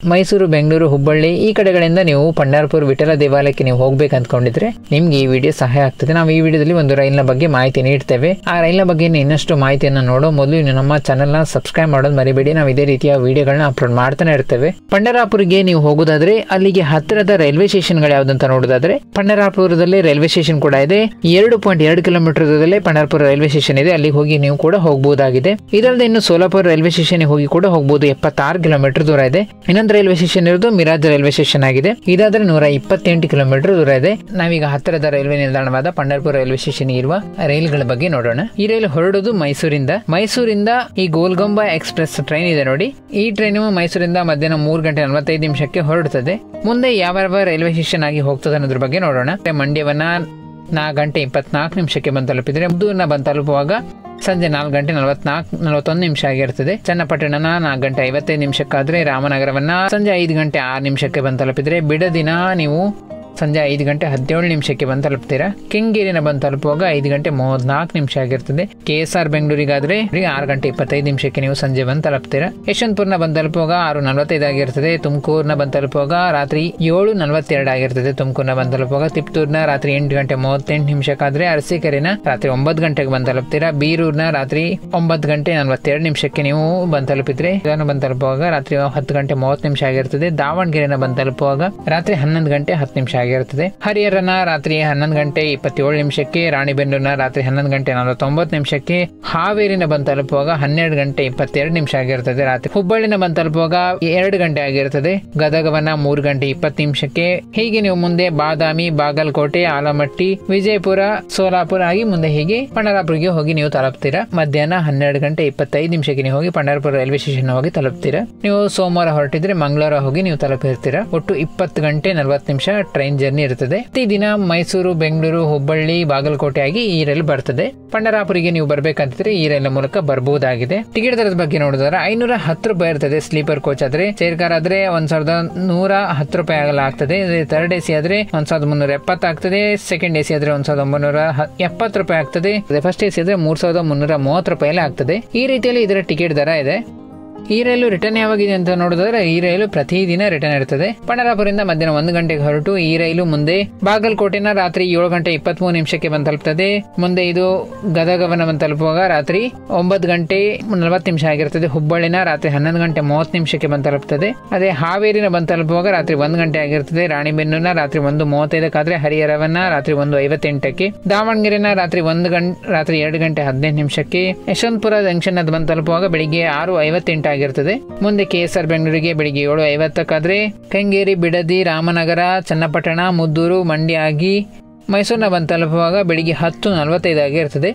ಮೈಸೂರು ಬೆಂಗಳೂರು ಹುಬ್ಬಳ್ಳಿ ಈ ಕಡೆಗಳಿಂದ ನೀವು ಪಂಡರಪುರ ವಿಠಲ ದೇವಾಲಯಕ್ಕೆ ನೀವು ಹೋಗ್ಬೇಕು ಅಂದ್ಕೊಂಡಿದ್ರೆ ನಿಮ್ಗೆ ಈ ವಿಡಿಯೋ ಸಹಾಯ ಆಗ್ತದೆ ನಾವು ಈ ವಿಡಿಯೋದಲ್ಲಿ ಒಂದು ರೈಲ್ನ ಬಗ್ಗೆ ಮಾಹಿತಿ ನೀಡ್ತೇವೆ ಆ ರೈಲ್ನ ಬಗ್ಗೆ ಇನ್ನಷ್ಟು ಮಾಹಿತಿಯನ್ನು ನೋಡೋ ಮೊದಲು ಇನ್ನು ನಮ್ಮ ಚಾನೆಲ್ನ ಸಬ್ಸ್ಕ್ರೈಬ್ ಮಾಡೋದು ಮರಿಬೇಡಿ ನಾವು ಇದೇ ರೀತಿಯ ವಿಡಿಯೋಗಳನ್ನ ಅಪ್ಲೋಡ್ ಮಾಡ್ತಾನೆ ಇರ್ತೇವೆ ಪಂಡರಾಪುರಿಗೆ ನೀವು ಹೋಗೋದಾದ್ರೆ ಅಲ್ಲಿಗೆ ಹತ್ತಿರದ ರೈಲ್ವೆ ಸ್ಟೇಷನ್ಗಳು ಯಾವ್ದಂತ ನೋಡೋದಾದ್ರೆ ಪಂಡರಾಪುರದಲ್ಲಿ ರೈಲ್ವೆ ಸ್ಟೇಷನ್ ಕೂಡ ಇದೆ ಎರಡು ಪಾಯಿಂಟ್ ಎರಡು ಕಿಲೋಮೀಟರ್ ದೂರದಲ್ಲೇ ಪಂಡರಪುರ ರೈಲ್ವೆ ಸ್ಟೇಷನ್ ಇದೆ ಅಲ್ಲಿಗೆ ಹೋಗಿ ನೀವು ಕೂಡ ಹೋಗಬಹುದಾಗಿದೆ ಇದಲ್ಲದೆ ಇನ್ನು ಸೋಲಾಪುರ ರೈಲ್ವೆ ಸ್ಟೇಷನ್ ಹೋಗಿ ಕೂಡ ಹೋಗಬಹುದು ಎಪ್ಪತ್ತಾರು ಕಿಲೋಮೀಟರ್ ದೂರ ಇದೆ ಇನ್ನೊಂದು ರೈಲ್ವೆ ಸ್ಟೇಷನ್ ಇರೋದು ಮಿರಾಜ್ ರೈಲ್ವೆ ಸ್ಟೇಷನ್ ಆಗಿದೆ ಇದಾದ್ರೆ ನೂರ ಇಪ್ಪತ್ತೆಂಟು ಕಿಲೋಮೀಟರ್ ದೂರ ಇದೆ ನಾವೀಗ ಹತ್ತಿರದ ರೈಲ್ವೆ ನಿಲ್ದಾಣವಾದ ಪಂಡರಪುರ ರೈಲ್ವೆ ಸ್ಟೇಷನ್ ಇರುವ ರೈಲ್ಗಳ ಬಗ್ಗೆ ನೋಡೋಣ ಈ ರೈಲು ಹೊರಡೋದು ಮೈಸೂರಿಂದ ಮೈಸೂರಿಂದ ಈ ಗೋಲ್ಗೊಂಬ ಎಕ್ಸ್ಪ್ರೆಸ್ ಟ್ರೈನ್ ಇದೆ ನೋಡಿ ಈ ಟ್ರೈನು ಮೈಸೂರಿಂದ ಮಧ್ಯಾಹ್ನ ಮೂರು ಗಂಟೆ ನಲವತ್ತೈದು ನಿಮಿಷಕ್ಕೆ ಹೊರಡುತ್ತದೆ ಮುಂದೆ ಯಾವ ಯಾವ ರೈಲ್ವೆ ಸ್ಟೇಷನ್ ಆಗಿ ಹೋಗ್ತದೆ ಅನ್ನೋದ್ರ ಬಗ್ಗೆ ನೋಡೋಣ ಮಂಡ್ಯವನ್ನ ನಾಲ್ಕು ಗಂಟೆ ಇಪ್ಪತ್ನಾಲ್ಕು ನಿಮಿಷಕ್ಕೆ ಬಂದು ತಲುಪಿದ್ರೆ ಮುದ್ದೂರ್ನ ಬಂದು ತಲುಪುವಾಗ ಸಂಜೆ ನಾಲ್ಕು ಗಂಟೆ ನಲವತ್ನಾಲ್ಕು ನಲವತ್ತೊಂದು ನಿಮಿಷ ಆಗಿರ್ತದೆ ಚನ್ನಪಟ್ಟಣನ ನಾಲ್ಕು ಗಂಟೆ ಐವತ್ತೈದು ನಿಮಿಷಕ್ಕಾದ್ರೆ ರಾಮನಗರವನ್ನ ಸಂಜೆ ಐದು ಗಂಟೆ ಆರು ನಿಮಿಷಕ್ಕೆ ಬಂದು ತಲುಪಿದ್ರೆ ಬಿಡದಿನ ನೀವು ಸಂಜೆ ಐದು ಗಂಟೆ ಹದಿನೇಳು ನಿಮಿಷಕ್ಕೆ ಬಂದು ತಲುಪ್ತೀರಾ ಕೆಂಗೇರಿನ ಬಂದು ತಲುಪುವಾಗ ಐದು ಗಂಟೆ ಮೂವತ್ನಾಲ್ಕು ನಿಮಿಷ ಆಗಿರ್ತದೆ ಕೆ ಎಸ್ ಆರ್ ಬೆಂಗಳೂರಿಗಾದ್ರೆ ಆರು ಗಂಟೆ ಇಪ್ಪತ್ತೈದು ನಿಮಿಷಕ್ಕೆ ನೀವು ಸಂಜೆ ಬಂದು ತಲುಪ್ತೀರಾ ಯಶವಂತಪುರ್ನ ಬಂದು ತಲುಪುವಾಗ ಆರು ನಲವತ್ತೈದು ಆಗಿರ್ತದೆ ತುಮಕೂರ್ನ ಬಂದು ತಲುಪುವಾಗ ರಾತ್ರಿ ಏಳು ನಲವತ್ತೆರಡು ಆಗಿರ್ತದೆ ತುಮಕೂರ್ನ ಬಂದು ತಲುಪುವಾಗ ತಿಪ್ಟೂರ್ನ ರಾತ್ರಿ ಎಂಟು ಗಂಟೆ ಮೂವತ್ತೆಂಟು ನಿಮಿಷಕ್ಕಾದ್ರೆ ಅರಸೀಕೆರೆನ ರಾತ್ರಿ ಒಂಬತ್ತು ಗಂಟೆಗೆ ಬಂದು ತಲುಪ್ತೀರಾ ಬೀರೂರ್ನ ರಾತ್ರಿ ಒಂಬತ್ತು ಗಂಟೆ ನಲವತ್ತೆರಡು ನಿಮಿಷಕ್ಕೆ ನೀವು ಬಂದು ತಲುಪಿದ್ರೆ ಇದನ್ನು ಬಂದು ತಲುಪುವಾಗ ರಾತ್ರಿ ಹತ್ತು ಗಂಟೆ ಮೂವತ್ತು ನಿಮಿಷ ಆಗಿರ್ತದೆ ದಾವಣಗೆರೆನ ಬಂದು ತಲುಪುವಾಗ ರಾತ್ರಿ ಹನ್ನೊಂದು ಗಂಟೆ ಹತ್ತು ನಿಮಿಷ ಆಗಿರ್ತದೆ ಹರಿಹರನ ರಾತ್ರಿ ಹನ್ನೊಂದು ಗಂಟೆ ಇಪ್ಪತ್ತೇಳು ನಿಮಿಷಕ್ಕೆ ರಾಣಿಬೆನ್ನೂರಿನ ರಾತ್ರಿ ಹನ್ನೊಂದು ಗಂಟೆ ನಲವತ್ತೊಂಬತ್ತು ನಿಮಿಷಕ್ಕೆ ಹಾವೇರಿನ ಬಂದು ತಲುಪುವಾಗ ಹನ್ನೆರಡು ಗಂಟೆ ಇಪ್ಪತ್ತೆರಡು ನಿಮಿಷ ಆಗಿರ್ತದೆ ರಾತ್ರಿ ಹುಬ್ಬಳ್ಳಿನ ಬಂದು ತಲುಪುವಾಗ ಎರಡು ಗಂಟೆ ಆಗಿರ್ತದೆ ಗದಗವನ ಮೂರು ಗಂಟೆ ಇಪ್ಪತ್ತು ನಿಮಿಷಕ್ಕೆ ಹೀಗೆ ನೀವು ಮುಂದೆ ಬಾದಾಮಿ ಬಾಗಲಕೋಟೆ ಆಲಮಟ್ಟಿ ವಿಜಯಪುರ ಸೋಲಾಪುರ ಆಗಿ ಮುಂದೆ ಹೀಗೆ ಪಂಡರಾಪುರಿಗೆ ಹೋಗಿ ನೀವು ತಲುಪ್ತೀರಾ ಮಧ್ಯಾಹ್ನ ಹನ್ನೆರಡು ಗಂಟೆ ಇಪ್ಪತ್ತೈದು ನಿಮಿಷಕ್ಕೆ ನೀವು ಹೋಗಿ ಪಂಡರಪುರ ರೈಲ್ವೆ ಸ್ಟೇಷನ್ ಹೋಗಿ ತಲುಪ್ತೀರಾ ನೀವು ಸೋಮವಾರ ಹೊರಟಿದ್ರೆ ಮಂಗಳವಾರ ಹೋಗಿ ನೀವು ತಲುಪಿರ್ತೀರಾ ಒಟ್ಟು ಇಪ್ಪತ್ತು ಗಂಟೆ ನಲವತ್ತು ನಿಮಿಷ ಟ್ರೈನ್ ಜರ್ನಿ ಇರ್ತದೆ ಪ್ರತಿ ದಿನ ಮೈಸೂರು ಬೆಂಗಳೂರು ಹುಬ್ಬಳ್ಳಿ ಬಾಗಲಕೋಟೆ ಆಗಿ ಈ ರೈಲು ಬರ್ತದೆ ಪಂಡರಾಪುರಿಗೆ ನೀವು ಬರ್ಬೇಕಂತಿದ್ರೆ ಈ ರೈಲ್ ಮೂಲಕ ಬರಬಹುದಾಗಿದೆ ಟಿಕೆಟ್ ದರದ ಬಗ್ಗೆ ನೋಡಿದ್ರೆ ಐನೂರ ಹತ್ತು ರೂಪಾಯಿ ಇರ್ತದೆ ಸ್ಲೀಪರ್ ಕೋಚ್ ಆದ್ರೆ ಚೇರ್ ಕಾರ್ ಆದ್ರೆ ಒಂದ್ ಸಾವಿರದ ನೂರ ಹತ್ತು ರೂಪಾಯಿ ಆಗಲ್ಲ ಆಗ್ತದೆ ಥರ್ಡ್ ಎ ಸಿ ಆದ್ರೆ ಒಂದ್ ಸಾವಿರದ ಮುನ್ನೂರ ಎಪ್ಪತ್ತು ಆಗ್ತದೆ ಸೆಕೆಂಡ್ ಎ ಸಿ ಆದ್ರೆ ಒಂದ್ ಸಾವಿರದ ಒಂಬೈನೂರ ಹ- ಎಪ್ಪತ್ತು ರೂಪಾಯಿ ಆಗ್ತದೆ ಫಸ್ಟ್ ಎ ಸಿ ಆದ್ರೆ ಮೂರ್ ಸಾವಿರದ ಮುನ್ನೂರ ಮೂವತ್ತು ರೂಪಾಯಿ ಆಗ್ತದೆ ಈ ರೀತಿಯಲ್ಲಿ ಇದರ ಟಿಕೆಟ್ ದರ ಇದೆ ಈ ರೈಲು ರಿಟರ್ನ್ ಯಾವಾಗಿದೆ ಅಂತ ನೋಡಿದ್ರೆ ಈ ರೈಲು ಪ್ರತಿದಿನ ರಿಟರ್ನ್ ಇರ್ತದೆ ಪಂಡರಾಪುರದಿಂದ ಮಧ್ಯಾಹ್ನ ಒಂದು ಗಂಟೆಗೆ ಹೊರಟು ಈ ರೈಲು ಮುಂದೆ ಬಾಗಲಕೋಟೆನ ರಾತ್ರಿ ಏಳು ಗಂಟೆ ಇಪ್ಪತ್ಮೂರು ನಿಮಿಷಕ್ಕೆ ಬಂದು ತಲುಪ್ತದೆ ಮುಂದೆ ಇದು ಗದಗವನ ಬಂದು ತಲುಪುವಾಗ ರಾತ್ರಿ ಒಂಬತ್ತು ಗಂಟೆ ನಲವತ್ತು ನಿಮಿಷ ಆಗಿರ್ತದೆ ಹುಬ್ಬಳ್ಳಿನ ರಾತ್ರಿ ಹನ್ನೊಂದು ಗಂಟೆ ಮೂವತ್ತು ನಿಮಿಷಕ್ಕೆ ಬಂದು ತಲುಪ್ತದೆ ಅದೇ ಹಾವೇರಿನ ಬಂದು ತಲುಪುವಾಗ ರಾತ್ರಿ ಒಂದು ಗಂಟೆ ಆಗಿರ್ತದೆ ರಾಣಿಬೆನ್ನೂರಿನ ರಾತ್ರಿ ಒಂದು ಮೂವತ್ತೈದಕ್ಕಾದ್ರೆ ಹರಿಹರವನ್ನ ರಾತ್ರಿ ಒಂದು ಐವತ್ತೆಂಟಕ್ಕೆ ದಾವಣಗೆರೆನ ರಾತ್ರಿ ಒಂದು ಗಂಟೆ ರಾತ್ರಿ ಎರಡು ಗಂಟೆ ಹದಿನೈದು ನಿಮಿಷಕ್ಕೆ ಯಶವಂತಪುರ ಜಂಕ್ಷನ್ ಅದು ಬಂದು ತಲುಪುವಾಗ ಬೆಳಿಗ್ಗೆ ಆರು ಐವತ್ತೆಂಟು ಆಗಿರ್ತದೆ ಮುಂದೆ ಕೆ ಎಸ್ ಆರ್ ಬೆಂಗಳೂರಿಗೆ ಬೆಳಿಗ್ಗೆ ಏಳು ಐವತ್ತಕ್ಕಾದ್ರೆ ಕೆಂಗೇರಿ ಬಿಡದಿ ರಾಮನಗರ ಚನ್ನಪಟ್ಟಣ ಮುದ್ದೂರು ಮಂಡ್ಯ ಆಗಿ ಮೈಸೂರಿನ ಬಂದು ತಲುಪುವಾಗ ಬೆಳಿಗ್ಗೆ ಹತ್ತು ನಲವತ್ತೈದು ಆಗಿರ್ತದೆ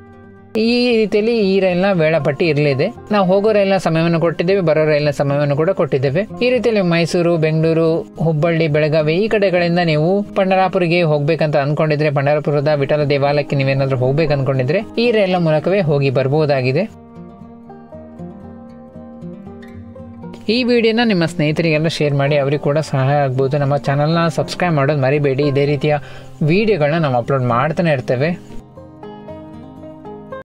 ಈ ರೀತಿಯಲ್ಲಿ ಈ ರೈಲ್ನ ವೇಳಾಪಟ್ಟಿ ಇರಲಿದೆ ನಾವು ಹೋಗೋ ರೈಲ್ನ ಸಮಯವನ್ನು ಕೊಟ್ಟಿದ್ದೇವೆ ಬರೋ ರೈಲ್ನ ಸಮಯವನ್ನು ಕೂಡ ಕೊಟ್ಟಿದ್ದೇವೆ ಈ ರೀತಿಯಲ್ಲಿ ಮೈಸೂರು ಬೆಂಗಳೂರು ಹುಬ್ಬಳ್ಳಿ ಬೆಳಗಾವಿ ಈ ಕಡೆಗಳಿಂದ ನೀವು ಪಂಡರಾಪುರಿಗೆ ಹೋಗ್ಬೇಕಂತ ಅನ್ಕೊಂಡಿದ್ರೆ ಪಂಡರಾಪುರದ ವಿಠಲ ದೇವಾಲಯಕ್ಕೆ ನೀವೇನಾದ್ರೂ ಹೋಗ್ಬೇಕು ಅನ್ಕೊಂಡಿದ್ರೆ ಈ ರೈಲ್ನ ಮೂಲಕವೇ ಹೋಗಿ ಬರ್ಬೋದಾಗಿದೆ ಈ ವಿಡಿಯೋನ ನಿಮ್ಮ ಸ್ನೇಹಿತರಿಗೆಲ್ಲ ಶೇರ್ ಮಾಡಿ ಅವರಿಗೆ ಕೂಡ ಸಹಾಯ ಆಗ್ಬೋದು ನಮ್ಮ ಚಾನಲ್ನ ಸಬ್ಸ್ಕ್ರೈಬ್ ಮಾಡೋದು ಮರಿಬೇಡಿ ಇದೇ ರೀತಿಯ ವಿಡಿಯೋಗಳನ್ನ ನಾವು ಅಪ್ಲೋಡ್ ಮಾಡ್ತಾನೆ ಇರ್ತೇವೆ